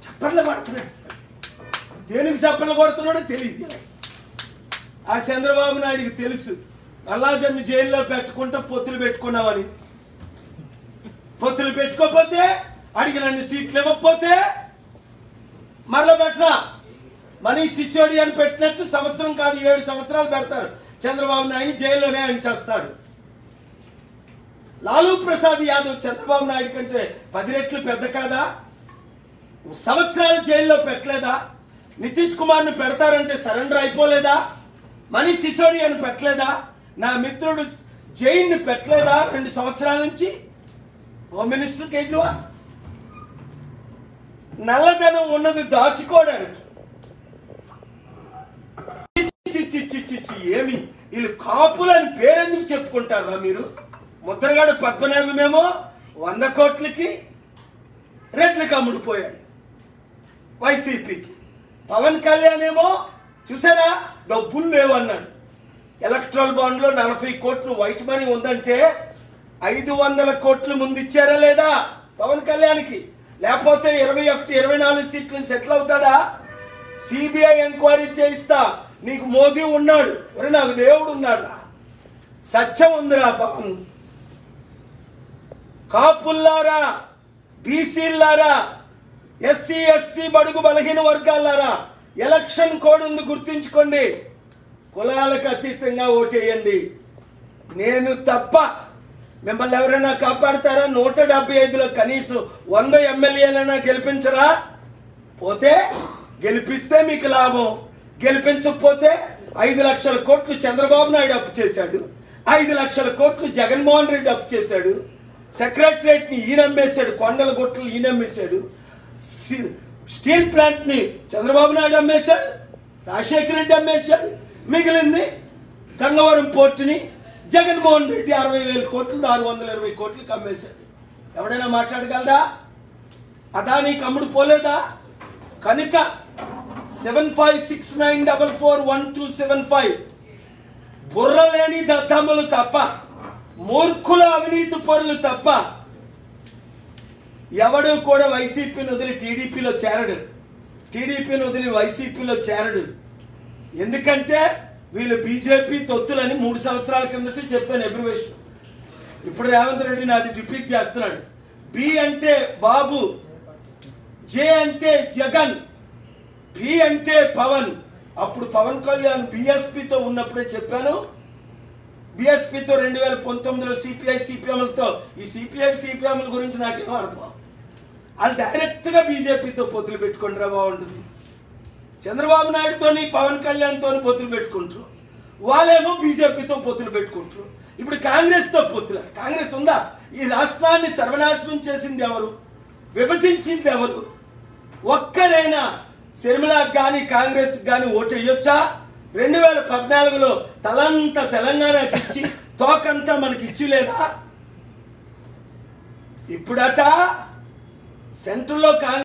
చప్పర్లు కొడుతున్నాడు దేనికి చప్పర్లు కొడుతున్నాడో తెలియదు ఆ చంద్రబాబు నాయుడికి తెలుసు అల్లాజన్ను జైల్లో పెట్టుకుంటా పొత్తులు పెట్టుకున్నామని పొత్తులు పెట్టుకోకపోతే అడిగినన్ని సీట్లు ఇవ్వకపోతే మరల పెట్టరా మనీ శిష్యుడి అని పెట్టినట్టు సంవత్సరం కాదు ఏడు సంవత్సరాలు పెడతారు చంద్రబాబు నాయుడు జైల్లోనే ఆయన చేస్తాడు లాలూ ప్రసాద్ యాదవ్ చంద్రబాబు నాయుడు కంటే పది రెట్లు పెద్ద కాదా సంవత్సరాలు జైల్లో పెట్టలేదా నితీష్ కుమార్ ని పెడతారంటే సరెండర్ అయిపోలేదా మనీ సిసోడి అని పెట్టలేదా నా మిత్రుడు జైన్ ని పెట్టలేదా రెండు సంవత్సరాల నుంచి హోమ్ మినిస్టర్ కేజ్రీవాల్ నల్లధనం ఉన్నది దాచుకోవడానికి చి, చి, చి, చి, చి, ఏమి వీళ్ళు కాపులని పేరెందుకు చెప్పుకుంటారా మీరు ముద్రగాడు పద్మనాభమేమో వంద కోట్లకి రెట్లకి అమ్ముడుపోయాడు వైసీపీకి పవన్ కళ్యాణ్ ఏమో చూసారా డబ్బులు లేవన్నాడు ఎలక్ట్రల్ బాండ్ లో నలభై కోట్లు వైట్ మనీ ఉందంటే ఐదు వందల కోట్లు ముందు ఇచ్చారా లేదా పవన్ కళ్యాణ్కి లేకపోతే ఇరవై ఒకటి ఇరవై నాలుగు సీట్లు సెటిల్ అవుతాడా సిబిఐ ఎంక్వైరీ చేయిస్తా నీకు మోదీ ఉన్నాడు ఒరే నాకు దేవుడు ఉన్నాడు సత్యం ఉందిరా పవన్ కాపుల్లారా బీసీలారా ఎస్సీ ఎస్టీ బడుగు బలహీన వర్గాలారా ఎలక్షన్ కోడ్ ఉంది గుర్తించుకోండి కులాలకు అతీతంగా ఓటేయండి నేను తప్ప మిమ్మల్ని ఎవరైనా కాపాడతారా నూట డెబ్బై ఐదులో కనీసం వంద ఎమ్మెల్యేలైనా గెలిపించరా పోతే గెలిపిస్తే మీకు లాభం గెలిపించకపోతే ఐదు లక్షల కోట్లు చంద్రబాబు నాయుడు అప్పు చేశాడు ఐదు లక్షల కోట్లు జగన్మోహన్ రెడ్డి అప్పు చేశాడు సెక్రటరేట్ ని ఈయన అమ్మేశాడు కొండల గుట్టలు ఈయన అమ్మేశాడు సి- స్టీల్ ప్లాంట్ ని చంద్రబాబు నాయుడు అమ్మేశాడు రాజశేఖర రెడ్డి అమ్మేశాడు మిగిలింది గంగవరం పోర్టుని జగన్మోహన్ రెడ్డి అరవై వేల కోట్లు ఆరు వందల ఇరవై కోట్లకి అమ్మేశాడు ఎవడైనా మాట్లాడగలరా అదానికి అమ్ముడు పోలేదా కనుక seven five six nine double four one two seven five బుర్ర లేని దద్దమ్మలు తప్ప మూర్ఖుల అవినీతి పరులు తప్ప ఎవడు కూడా వైసీపీని వదిలి టీడీపీలో చేరడు టీడీపీని వదిలి వైసీపీలో చేరడు ఎందుకంటే వీళ్ళు బీజేపీ తొత్తులని మూడు సంవత్సరాల కిందట చెప్పాను ఎబ్రివేషన్ ఇప్పుడు రేవంత్ రెడ్డి నాది రిపీట్ చేస్తున్నాడు బి అంటే బాబు జే అంటే జగన్ పి అంటే పవన్ అప్పుడు పవన్ కళ్యాణ్ బిఎస్పితో ఉన్నప్పుడే చెప్పాను బిఎస్పితో రెండు వేల పంతొమ్మిదిలో సిపిఐ సిపిఎంలతో ఈ సిపిఐ సిపిఎంల గురించి నాకేం అర్థం వాళ్ళు డైరెక్ట్ గా బీజేపీతో పొత్తులు పెట్టుకుంటారా బాగుంటుంది చంద్రబాబు నాయుడుతోని పవన్ కళ్యాణ్ తోని పొత్తులు పెట్టుకుంటారు వాళ్ళేమో బీజేపీతో పొత్తులు పెట్టుకుంటారు ఇప్పుడు కాంగ్రెస్ తో పొత్తులు కాంగ్రెస్ ఉందా ఈ రాష్ట్రాన్ని సర్వనాశనం చేసింది ఎవరు విభజించింది ఎవరు ఒక్కరైనా శర్మిలకు కానీ కాంగ్రెస్ కానీ ఓటు వేయొచ్చా రెండు వేల పద్నాలుగులో తలంతా తెలంగాణకి ఇచ్చి తోకంతా మనకి ఇచ్చి లేదా ఇప్పుడట సెంట్రల్లో కాంగ్రెస్